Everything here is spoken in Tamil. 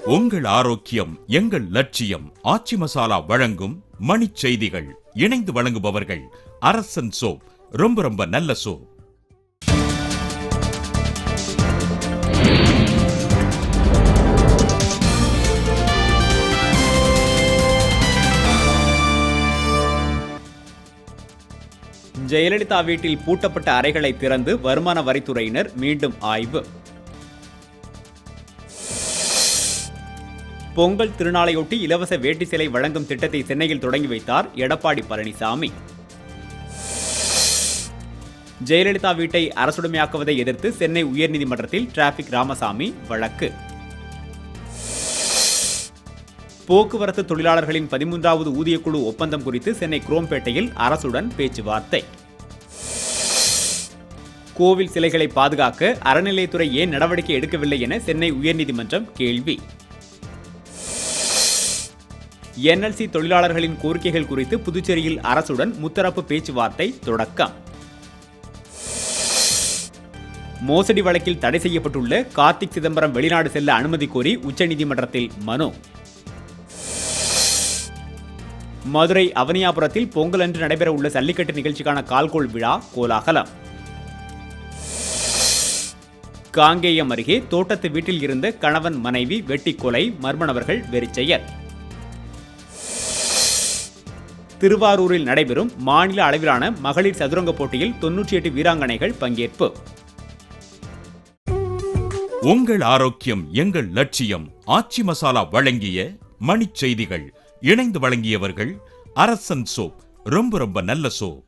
உங்கள் ஆரோக்கியம் எங்கள் லட்சியம் ஆச்சி மசாலா வழங்கும் மணிச் செய்திகள் இணைந்து வழங்குபவர்கள் அரசன் சோப் ரொம்ப ரொம்ப நல்ல சோப் ஜெயலலிதா வீட்டில் பூட்டப்பட்ட அறைகளை திறந்து வருமான வரித்துறையினர் மீண்டும் ஆய்வு பொங்கல் திருநாளையொட்டி இலவச வேட்டி சிலை வழங்கும் திட்டத்தை சென்னையில் தொடங்கி வைத்தார் எடப்பாடி பழனிசாமி ஜெயலலிதா வீட்டை அரசுடைமையாக்குவதை எதிர்த்து சென்னை உயர்நீதிமன்றத்தில் டிராபிக் ராமசாமி வழக்கு போக்குவரத்து தொழிலாளர்களின் பதிமூன்றாவது ஊதியக்குழு ஒப்பந்தம் குறித்து சென்னை குரோம்பேட்டையில் அரசுடன் பேச்சுவார்த்தை கோவில் சிலைகளை பாதுகாக்க அறநிலையத்துறை ஏன் நடவடிக்கை எடுக்கவில்லை என சென்னை உயர்நீதிமன்றம் கேள்வி என்எல்சி தொழிலாளர்களின் கோரிக்கைகள் குறித்து புதுச்சேரியில் அரசுடன் முத்தரப்பு பேச்சுவார்த்தை தொடக்கம் மோசடி வழக்கில் தடை செய்யப்பட்டுள்ள கார்த்திக் சிதம்பரம் வெளிநாடு செல்ல அனுமதி கோரி உச்சநீதிமன்றத்தில் மனு மதுரை அவனியாபுரத்தில் பொங்கல் அன்று நடைபெற உள்ள ஜல்லிக்கட்டு நிகழ்ச்சிக்கான கால்கோள் விழா கோலாகலம் காங்கேயம் அருகே தோட்டத்து வீட்டில் இருந்த கணவன் மனைவி வெட்டி கொலை மர்ம நபர்கள் வெறிச்செயல் திருவாரூரில் நடைபெறும் மாநில அளவிலான மகளிர் சதுரங்க போட்டியில் தொன்னூற்றி எட்டு வீராங்கனைகள் பங்கேற்பு உங்கள் ஆரோக்கியம் எங்கள் லட்சியம் ஆச்சி மசாலா வழங்கிய மணிச் செய்திகள் இணைந்து வழங்கியவர்கள் அரசன் சோப் ரொம்ப ரொம்ப நல்ல சோப்